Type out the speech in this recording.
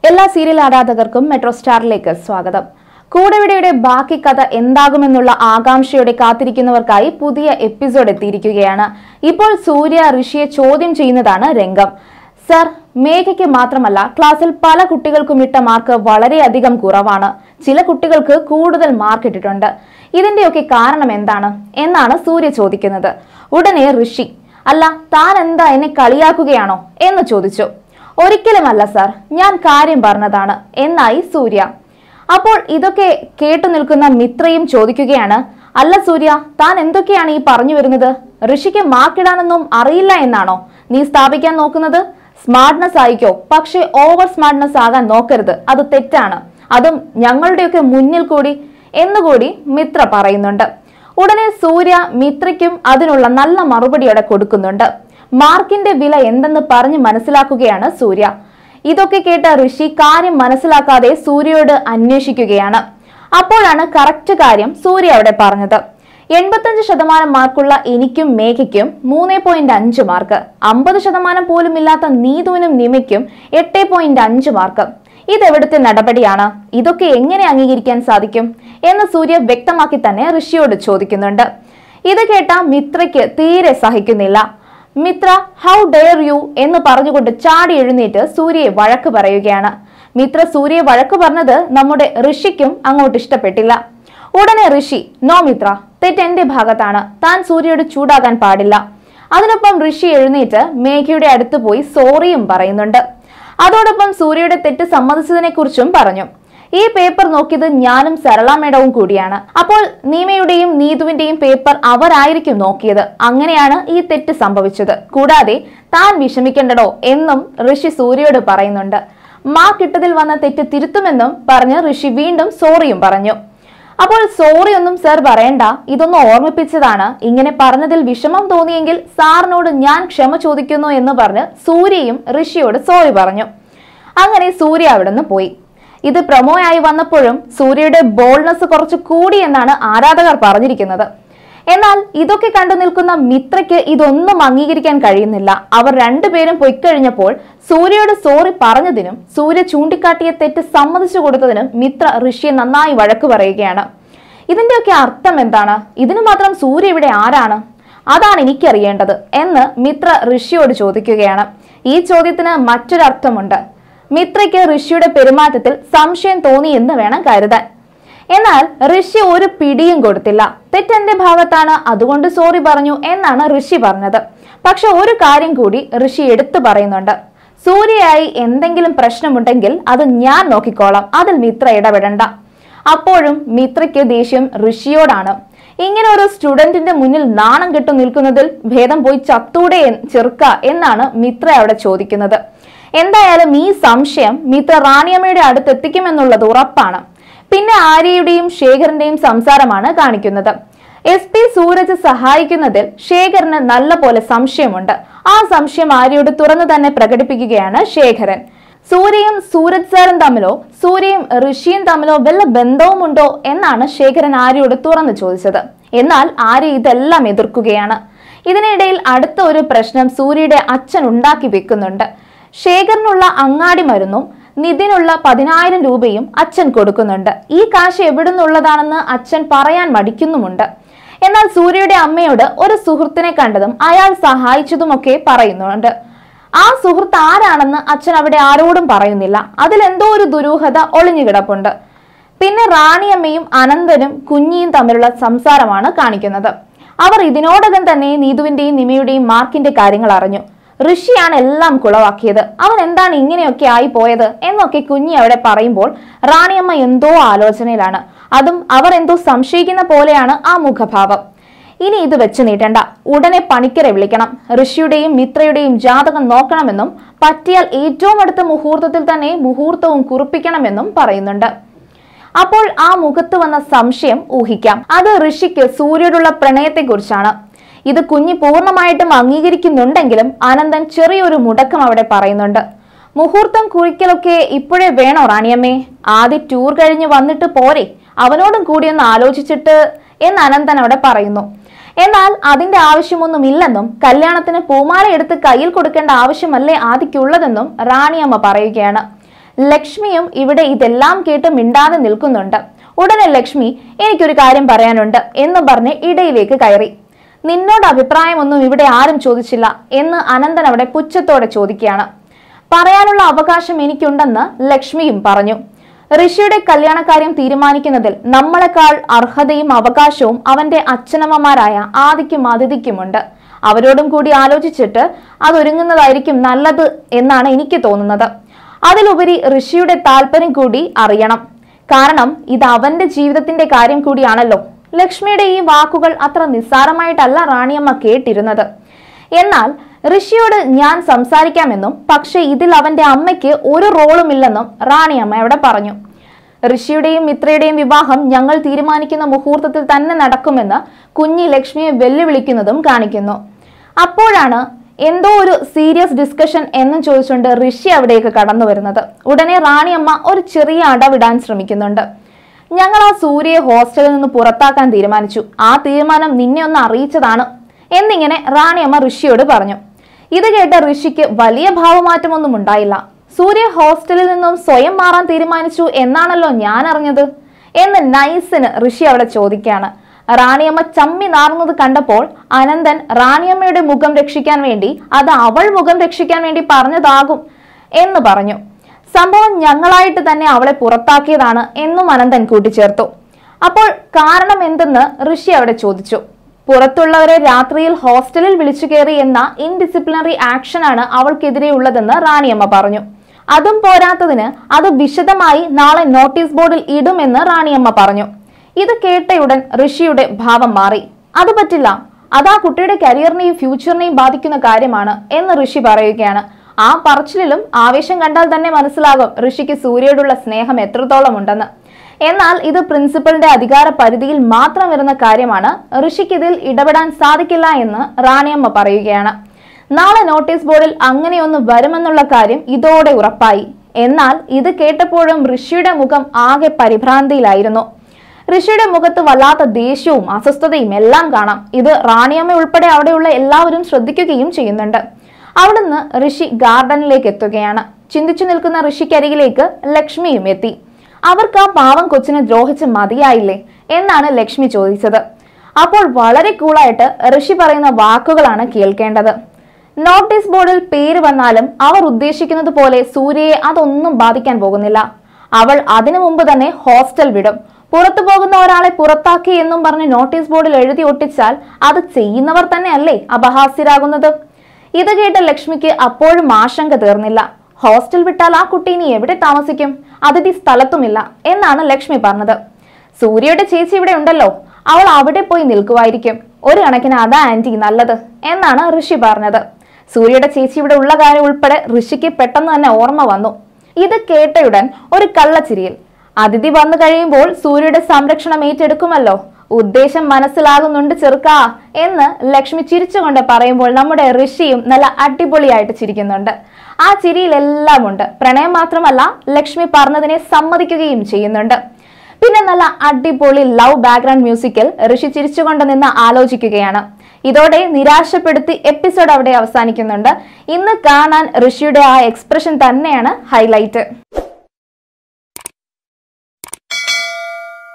എല്ലാ serial ആരാധകർക്കും metro സ്റ്റാറിലേക്ക് സ്വാഗതം കൂടെവിടെയുടെ ബാക്കി കഥ എന്താകുമെന്നുള്ള ആകാംക്ഷയോടെ കാത്തിരിക്കുന്നവർക്കായി പുതിയ എപ്പിസോഡ് എത്തിയിരിക്കുകയാണ് ഇപ്പോൾ സൂര്യ ഋഷിയെ ചോദ്യം ചെയ്യുന്നതാണ് രംഗം സർ മേഘയ്ക്ക് മാത്രമല്ല ക്ലാസ്സിൽ പല കുട്ടികൾക്കും ഇട്ട മാർക്ക് വളരെയധികം കുറവാണ് ചില കുട്ടികൾക്ക് കൂടുതൽ മാർക്ക് ഇട്ടിട്ടുണ്ട് ഇതിന്റെയൊക്കെ കാരണം എന്താണ് എന്നാണ് സൂര്യ ചോദിക്കുന്നത് ഉടനെ ഋഷി അല്ല താൻ എന്താ എന്നെ കളിയാക്കുകയാണോ എന്ന് ചോദിച്ചു ഒരിക്കലുമല്ല സാർ ഞാൻ കാര്യം പറഞ്ഞതാണ് എന്നായി സൂര്യ അപ്പോൾ ഇതൊക്കെ കേട്ടു നിൽക്കുന്ന മിത്രയും ചോദിക്കുകയാണ് അല്ല സൂര്യ താൻ എന്തൊക്കെയാണ് ഈ പറഞ്ഞു വരുന്നത് ഋഷിക്ക് മാർക്കിടാനൊന്നും അറിയില്ല എന്നാണോ നീ സ്ഥാപിക്കാൻ നോക്കുന്നത് സ്മാർട്ട്നെസ് ആയിക്കോ പക്ഷേ ഓവർ സ്മാർട്ട്നെസ് ആകാൻ നോക്കരുത് അത് തെറ്റാണ് അതും ഞങ്ങളുടെയൊക്കെ മുന്നിൽ കൂടി എന്നുകൂടി മിത്ര പറയുന്നുണ്ട് ഉടനെ സൂര്യ മിത്രയ്ക്കും അതിനുള്ള നല്ല മറുപടിയോടെ കൊടുക്കുന്നുണ്ട് മാർക്കിന്റെ വില എന്തെന്ന് പറഞ്ഞ് മനസ്സിലാക്കുകയാണ് സൂര്യ ഇതൊക്കെ കേട്ട ഋഷി കാര്യം മനസ്സിലാക്കാതെ സൂര്യയോട് അന്വേഷിക്കുകയാണ് അപ്പോഴാണ് കറക്റ്റ് കാര്യം സൂര്യ അവിടെ പറഞ്ഞത് എൺപത്തഞ്ച് ശതമാനം മാർക്കുള്ള എനിക്കും മേഘയ്ക്കും മൂന്ന് പോയിന്റ് അഞ്ച് മാർക്ക് അമ്പത് ശതമാനം പോലും ഇല്ലാത്ത നീതുവിനും നിമയ്ക്കും എട്ട് പോയിന്റ് അഞ്ച് മാർക്ക് ഇതെവിടുത്തെ നടപടിയാണ് ഇതൊക്കെ എങ്ങനെ അംഗീകരിക്കാൻ സാധിക്കും എന്ന് സൂര്യ വ്യക്തമാക്കി തന്നെ ഋഷിയോട് ചോദിക്കുന്നുണ്ട് ഇത് കേട്ട മിത്രയ്ക്ക് തീരെ സഹിക്കുന്നില്ല മിത്ര ഹൗ ഡെയർ യു എന്ന് പറഞ്ഞുകൊണ്ട് ചാടി എഴുന്നേറ്റ് സൂര്യയെ വഴക്ക് പറയുകയാണ് മിത്ര സൂര്യയെ വഴക്ക് പറഞ്ഞത് നമ്മുടെ ഋഷിക്കും അങ്ങോട്ട് ഇഷ്ടപ്പെട്ടില്ല ഉടനെ ഋഷി നോ മിത്ര തെറ്റ് എന്റെ ഭാഗത്താണ് താൻ സൂര്യയോട് ചൂടാകാൻ പാടില്ല അതിനൊപ്പം ഋഷി എഴുന്നേറ്റ് മേഘയുടെ അടുത്ത് പോയി സോറിയും പറയുന്നുണ്ട് അതോടൊപ്പം സൂര്യയുടെ തെറ്റ് സമ്മതിച്ചതിനെ കുറിച്ചും പറഞ്ഞു ഈ പേപ്പർ നോക്കിയത് ഞാനും സരള മേഡവും കൂടിയാണ് അപ്പോൾ നീമയുടെയും നീതുവിന്റെയും പേപ്പർ അവരായിരിക്കും നോക്കിയത് അങ്ങനെയാണ് ഈ തെറ്റ് സംഭവിച്ചത് കൂടാതെ താൻ വിഷമിക്കേണ്ടടോ എന്നും ഋഷി സൂര്യയോട് പറയുന്നുണ്ട് മാർക്ക് ഇട്ടതിൽ വന്ന തെറ്റ് തിരുത്തുമെന്നും പറഞ്ഞ് ഋഷി വീണ്ടും സോറിയും പറഞ്ഞു അപ്പോൾ സോറി ഒന്നും സർ പറയണ്ട ഇതൊന്ന് ഓർമ്മിപ്പിച്ചതാണ് ഇങ്ങനെ പറഞ്ഞതിൽ വിഷമം തോന്നിയെങ്കിൽ സാറിനോട് ഞാൻ ക്ഷമ ചോദിക്കുന്നു എന്ന് പറഞ്ഞ് സൂര്യയും ഋഷിയോട് സോറി പറഞ്ഞു അങ്ങനെ സൂര്യ അവിടെ നിന്ന് പോയി ഇത് പ്രൊമോയായി വന്നപ്പോഴും സൂര്യയുടെ ബോൾനെസ് കുറച്ച് കൂടി എന്നാണ് ആരാധകർ പറഞ്ഞിരിക്കുന്നത് എന്നാൽ ഇതൊക്കെ കണ്ടു നിൽക്കുന്ന മിത്രയ്ക്ക് ഇതൊന്നും അംഗീകരിക്കാൻ കഴിയുന്നില്ല അവർ രണ്ടുപേരും പൊയ്ക്കഴിഞ്ഞപ്പോൾ സൂര്യയോട് സോറി പറഞ്ഞതിനും സൂര്യ ചൂണ്ടിക്കാട്ടിയ തെറ്റ് സമ്മതിച്ചു കൊടുത്തതിനും മിത്ര ഋഷിയെ നന്നായി വഴക്ക് പറയുകയാണ് ഇതിന്റെയൊക്കെ അർത്ഥം എന്താണ് ഇതിനു മാത്രം സൂര്യ ഇവിടെ ആരാണ് അതാണ് എനിക്കറിയേണ്ടത് എന്ന് മിത്ര ഋഷിയോട് ചോദിക്കുകയാണ് ഈ ചോദ്യത്തിന് മറ്റൊരർത്ഥമുണ്ട് മിത്രയ്ക്ക് ഋഷിയുടെ പെരുമാറ്റത്തിൽ സംശയം തോന്നി എന്ന് വേണം കരുതാൻ എന്നാൽ ഋഷി ഒരു പിടിയും കൊടുത്തില്ല തെറ്റെന്റെ ഭാഗത്താണ് അതുകൊണ്ട് സോറി പറഞ്ഞു എന്നാണ് ഋഷി പറഞ്ഞത് പക്ഷെ ഒരു കാര്യം കൂടി ഋഷി എടുത്തു പറയുന്നുണ്ട് സൂര്യയായി എന്തെങ്കിലും പ്രശ്നമുണ്ടെങ്കിൽ അത് ഞാൻ നോക്കിക്കോളാം അതിൽ മിത്ര ഇടപെടണ്ട അപ്പോഴും മിത്രയ്ക്ക് ദേഷ്യം ഋഷിയോടാണ് ഇങ്ങനെ ഒരു സ്റ്റുഡന്റിന്റെ മുന്നിൽ നാണം കെട്ടു നിൽക്കുന്നതിൽ ഭേദം പോയി ചത്തൂടെ എൻ- ചെറുക്ക എന്നാണ് മിത്ര അവിടെ ചോദിക്കുന്നത് എന്തായാലും ഈ സംശയം മിത്ര റാണിയമ്മയുടെ അടുത്ത് എത്തിക്കുമെന്നുള്ളത് ഉറപ്പാണ് പിന്നെ ആര്യയുടെയും ശേഖറിന്റെയും സംസാരമാണ് കാണിക്കുന്നത് എസ് പി സൂരജ് സഹായിക്കുന്നതിൽ ശേഖറിന് നല്ല പോലെ സംശയമുണ്ട് ആ സംശയം ആര്യയോട് തുറന്നു തന്നെ പ്രകടിപ്പിക്കുകയാണ് ശേഖരൻ സൂര്യയും സൂരജ് സാറും തമ്മിലോ സൂര്യയും ഋഷിയും തമ്മിലോ വല്ല ബന്ധവുമുണ്ടോ എന്നാണ് ശേഖരൻ ആര്യയോട് തുറന്നു ചോദിച്ചത് എന്നാൽ ആര്യ ഇതെല്ലാം എതിർക്കുകയാണ് ഇതിനിടയിൽ അടുത്ത ഒരു പ്രശ്നം സൂര്യയുടെ അച്ഛൻ ഉണ്ടാക്കി വെക്കുന്നുണ്ട് ശേഖറിനുള്ള അങ്ങാടി മരുന്നും നിതിനുള്ള പതിനായിരം രൂപയും അച്ഛൻ കൊടുക്കുന്നുണ്ട് ഈ കാശ് എവിടുന്നുള്ളതാണെന്ന് അച്ഛൻ പറയാൻ മടിക്കുന്നുമുണ്ട് എന്നാൽ സൂര്യയുടെ അമ്മയോട് ഒരു സുഹൃത്തിനെ കണ്ടതും അയാൾ സഹായിച്ചതുമൊക്കെ പറയുന്നുണ്ട് ആ സുഹൃത്ത് ആരാണെന്ന് അച്ഛൻ അവിടെ ആരോടും പറയുന്നില്ല അതിലെന്തോ ഒരു ദുരൂഹത ഒളിഞ്ഞു കിടപ്പുണ്ട് പിന്നെ റാണിയമ്മയും അനന്തനും കുഞ്ഞിയും തമ്മിലുള്ള സംസാരമാണ് കാണിക്കുന്നത് അവർ ഇതിനോടകം തന്നെ നീതുവിന്റെയും നിമയുടെയും മാർക്കിന്റെ കാര്യങ്ങൾ അറിഞ്ഞു ഋഷിയാണ് എല്ലാം കുളവാക്കിയത് അവൻ എന്താണ് ഇങ്ങനെയൊക്കെ ആയി പോയത് എന്നൊക്കെ കുഞ്ഞി അവിടെ പറയുമ്പോൾ റാണിയമ്മ എന്തോ ആലോചനയിലാണ് അതും അവർ എന്തോ സംശയിക്കുന്ന പോലെയാണ് ആ മുഖഭാവം ഇനി ഇത് വെച്ച് നീട്ടണ്ട ഉടനെ പണിക്കരെ വിളിക്കണം ഋഷിയുടെയും മിത്രയുടെയും ജാതകം നോക്കണമെന്നും പറ്റിയാൽ ഏറ്റവും അടുത്ത മുഹൂർത്തത്തിൽ തന്നെ മുഹൂർത്തവും കുറിപ്പിക്കണമെന്നും പറയുന്നുണ്ട് അപ്പോൾ ആ മുഖത്ത് വന്ന സംശയം ഊഹിക്കാം അത് ഋഷിക്ക് സൂര്യയോടുള്ള പ്രണയത്തെക്കുറിച്ചാണ് ഇത് കുഞ്ഞി പൂർണ്ണമായിട്ടും അംഗീകരിക്കുന്നുണ്ടെങ്കിലും അനന്തൻ ചെറിയൊരു മുടക്കം അവിടെ പറയുന്നുണ്ട് മുഹൂർത്തം കുറിക്കലൊക്കെ ഇപ്പോഴേ വേണോ റാണിയമ്മേ ആദ്യ ടൂർ കഴിഞ്ഞ് വന്നിട്ട് പോരെ അവനോടും കൂടി ഒന്ന് ആലോചിച്ചിട്ട് എന്ന് അനന്തൻ അവിടെ പറയുന്നു എന്നാൽ അതിന്റെ ആവശ്യമൊന്നുമില്ലെന്നും കല്യാണത്തിന് പൂമാല എടുത്ത് കയ്യിൽ കൊടുക്കേണ്ട ആവശ്യമല്ലേ ആദിക്കുള്ളതെന്നും റാണിയമ്മ പറയുകയാണ് ലക്ഷ്മിയും ഇവിടെ ഇതെല്ലാം കേട്ട് മിണ്ടാതെ നിൽക്കുന്നുണ്ട് ഉടനെ ലക്ഷ്മി എനിക്കൊരു കാര്യം പറയാനുണ്ട് എന്ന് പറഞ്ഞ് ഇടയിലേക്ക് കയറി നിന്നോട് അഭിപ്രായമൊന്നും ഇവിടെ ആരും ചോദിച്ചില്ല എന്ന് അനന്തൻ അവിടെ പുച്ഛത്തോടെ ചോദിക്കുകയാണ് പറയാനുള്ള അവകാശം എനിക്കുണ്ടെന്ന് ലക്ഷ്മിയും പറഞ്ഞു ഋഷിയുടെ കല്യാണക്കാര്യം തീരുമാനിക്കുന്നതിൽ നമ്മളെക്കാൾ അർഹതയും അവകാശവും അവന്റെ അച്ഛനമ്മമാരായ ആദിക്കും അതിഥിക്കുമുണ്ട് അവരോടും കൂടി ആലോചിച്ചിട്ട് അതൊരുങ്ങുന്നതായിരിക്കും നല്ലത് എന്നാണ് എനിക്ക് തോന്നുന്നത് അതിലുപരി ഋഷിയുടെ താല്പര്യം കൂടി അറിയണം കാരണം ഇത് അവന്റെ ജീവിതത്തിന്റെ കാര്യം കൂടിയാണല്ലോ ലക്ഷ്മിയുടെ ഈ വാക്കുകൾ അത്ര നിസ്സാരമായിട്ടല്ല റാണിയമ്മ കേട്ടിരുന്നത് എന്നാൽ ഋഷിയോട് ഞാൻ സംസാരിക്കാമെന്നും പക്ഷെ ഇതിൽ അവന്റെ അമ്മയ്ക്ക് ഒരു റോളും ഇല്ലെന്നും റാണിയമ്മ അവിടെ പറഞ്ഞു ഋഷിയുടെയും മിത്രയുടെയും വിവാഹം ഞങ്ങൾ തീരുമാനിക്കുന്ന മുഹൂർത്തത്തിൽ തന്നെ നടക്കുമെന്ന് കുഞ്ഞി ലക്ഷ്മിയെ വെല്ലുവിളിക്കുന്നതും കാണിക്കുന്നു അപ്പോഴാണ് എന്തോ ഒരു സീരിയസ് ഡിസ്കഷൻ എന്ന് ചോദിച്ചുകൊണ്ട് ഋഷി അവിടേക്ക് കടന്നു വരുന്നത് ഉടനെ റാണിയമ്മ ഒരു ചെറിയ അടവിടാൻ ശ്രമിക്കുന്നുണ്ട് ഞങ്ങൾ ആ സൂര്യയെ ഹോസ്റ്റലിൽ നിന്ന് പുറത്താക്കാൻ തീരുമാനിച്ചു ആ തീരുമാനം നിന്നെ ഒന്ന് അറിയിച്ചതാണ് എന്നിങ്ങനെ റാണിയമ്മ ഋഷിയോട് പറഞ്ഞു ഇത് കേട്ട ഋഷിക്ക് വലിയ ഭാവമാറ്റമൊന്നും ഉണ്ടായില്ല സൂര്യ ഹോസ്റ്റലിൽ നിന്നും സ്വയം മാറാൻ തീരുമാനിച്ചു എന്നാണല്ലോ ഞാൻ അറിഞ്ഞത് എന്ന് നൈസിന് ഋഷി അവിടെ ചോദിക്കുകയാണ് റാണിയമ്മ ചമ്മി നാറുന്നത് കണ്ടപ്പോൾ അനന്തൻ റാണിയമ്മയുടെ മുഖം രക്ഷിക്കാൻ വേണ്ടി അത് അവൾ മുഖം രക്ഷിക്കാൻ വേണ്ടി പറഞ്ഞതാകും എന്ന് പറഞ്ഞു സംഭവം ഞങ്ങളായിട്ട് തന്നെ അവളെ പുറത്താക്കിയതാണ് എന്നും അനന്തൻ കൂട്ടിച്ചേർത്തു അപ്പോൾ കാരണം എന്തെന്ന് ഋഷി അവിടെ ചോദിച്ചു പുറത്തുള്ളവരെ രാത്രിയിൽ ഹോസ്റ്റലിൽ വിളിച്ചു കയറി എന്ന ഇൻഡിസിപ്ലിനറി ആക്ഷനാണ് അവൾക്കെതിരെ ഉള്ളതെന്ന് റാണിയമ്മ പറഞ്ഞു അതും പോരാത്തതിന് അത് വിശദമായി നാളെ നോട്ടീസ് ബോർഡിൽ ഇടുമെന്ന് റാണിയമ്മ പറഞ്ഞു ഇത് കേട്ടയുടൻ ഋഷിയുടെ ഭാവം മാറി അത് പറ്റില്ല അത് ആ കുട്ടിയുടെ കരിയറിനെയും ഫ്യൂച്ചറിനെയും ബാധിക്കുന്ന കാര്യമാണ് എന്ന് ഋഷി പറയുകയാണ് ആ പറച്ചിലിലും ആവേശം കണ്ടാൽ തന്നെ മനസ്സിലാകും ഋഷിക്ക് സൂര്യയോടുള്ള സ്നേഹം എത്രത്തോളം ഉണ്ടെന്ന് എന്നാൽ ഇത് പ്രിൻസിപ്പലിന്റെ അധികാര പരിധിയിൽ മാത്രം വരുന്ന കാര്യമാണ് ഋഷിക്ക് ഇതിൽ ഇടപെടാൻ സാധിക്കില്ല എന്ന് റാണിയമ്മ പറയുകയാണ് നാളെ നോട്ടീസ് ബോർഡിൽ അങ്ങനെയൊന്ന് വരുമെന്നുള്ള കാര്യം ഇതോടെ ഉറപ്പായി എന്നാൽ ഇത് കേട്ടപ്പോഴും ഋഷിയുടെ മുഖം ആകെ പരിഭ്രാന്തിയിലായിരുന്നു ഋഷിയുടെ മുഖത്ത് വല്ലാത്ത ദേഷ്യവും അസ്വസ്ഥതയും എല്ലാം കാണാം ഇത് റാണിയമ്മ ഉൾപ്പെടെ അവിടെയുള്ള എല്ലാവരും ശ്രദ്ധിക്കുകയും ചെയ്യുന്നുണ്ട് അവിടുന്ന് ഋഷി ഗാർഡനിലേക്ക് എത്തുകയാണ് ചിന്തിച്ചു നിൽക്കുന്ന ഋഷിക്കരികിലേക്ക് ലക്ഷ്മിയും എത്തി അവർക്ക് ആ പാവം കൊച്ചിനെ ദ്രോഹിച്ച് മതിയായില്ലേ എന്നാണ് ലക്ഷ്മി ചോദിച്ചത് അപ്പോൾ വളരെ കൂളായിട്ട് ഋഷി പറയുന്ന വാക്കുകളാണ് കേൾക്കേണ്ടത് നോട്ടീസ് ബോർഡിൽ പേര് വന്നാലും അവർ ഉദ്ദേശിക്കുന്നത് പോലെ സൂര്യയെ അതൊന്നും ബാധിക്കാൻ പോകുന്നില്ല അവൾ അതിനു മുമ്പ് തന്നെ ഹോസ്റ്റൽ വിടും പുറത്തു പോകുന്ന ഒരാളെ പുറത്താക്കി എന്നും പറഞ്ഞ് നോട്ടീസ് ബോർഡിൽ എഴുതി ഒട്ടിച്ചാൽ അത് ചെയ്യുന്നവർ തന്നെയല്ലേ അപഹാസ്യരാകുന്നത് ഇത് കേട്ട ലക്ഷ്മിക്ക് അപ്പോഴും ആശങ്ക തീർന്നില്ല ഹോസ്റ്റൽ വിട്ടാൽ ആ കുട്ടി ഇനി എവിടെ താമസിക്കും അതിഥി സ്ഥലത്തുമില്ല എന്നാണ് ലക്ഷ്മി പറഞ്ഞത് സൂര്യയുടെ ചേച്ചി ഇവിടെ ഉണ്ടല്ലോ അവൾ അവിടെ പോയി നിൽക്കുമായിരിക്കും ഒരു കണക്കിന് അതാ ആന്റി നല്ലത് എന്നാണ് ഋഷി പറഞ്ഞത് സൂര്യയുടെ ചേച്ചി ഇവിടെ ഉള്ള കാര്യം ഉൾപ്പെടെ ഋഷിക്ക് പെട്ടെന്ന് തന്നെ ഓർമ്മ വന്നു ഇത് കേട്ടയുടൻ ഒരു കള്ളച്ചിരിയിൽ അതിഥി വന്നു കഴിയുമ്പോൾ സൂര്യയുടെ സംരക്ഷണം ഏറ്റെടുക്കുമല്ലോ ഉദ്ദേശം മനസ്സിലാകുന്നുണ്ട് ചെറുക്കാ എന്ന് ലക്ഷ്മി ചിരിച്ചുകൊണ്ട് പറയുമ്പോൾ നമ്മുടെ ഋഷിയും നല്ല അടിപൊളിയായിട്ട് ചിരിക്കുന്നുണ്ട് ആ ചിരിയിലെല്ലാം ഉണ്ട് പ്രണയം മാത്രമല്ല ലക്ഷ്മി പറഞ്ഞതിനെ സമ്മതിക്കുകയും ചെയ്യുന്നുണ്ട് പിന്നെ നല്ല അടിപൊളി ലവ് ബാക്ക്ഗ്രൗണ്ട് മ്യൂസിക്കിൽ ഋഷി ചിരിച്ചുകൊണ്ട് നിന്ന് ആലോചിക്കുകയാണ് ഇതോടെ നിരാശപ്പെടുത്തി എപ്പിസോഡ് അവിടെ അവസാനിക്കുന്നുണ്ട് ഇന്ന് കാണാൻ ഋഷിയുടെ ആ എക്സ്പ്രഷൻ തന്നെയാണ് ഹൈലൈറ്റ്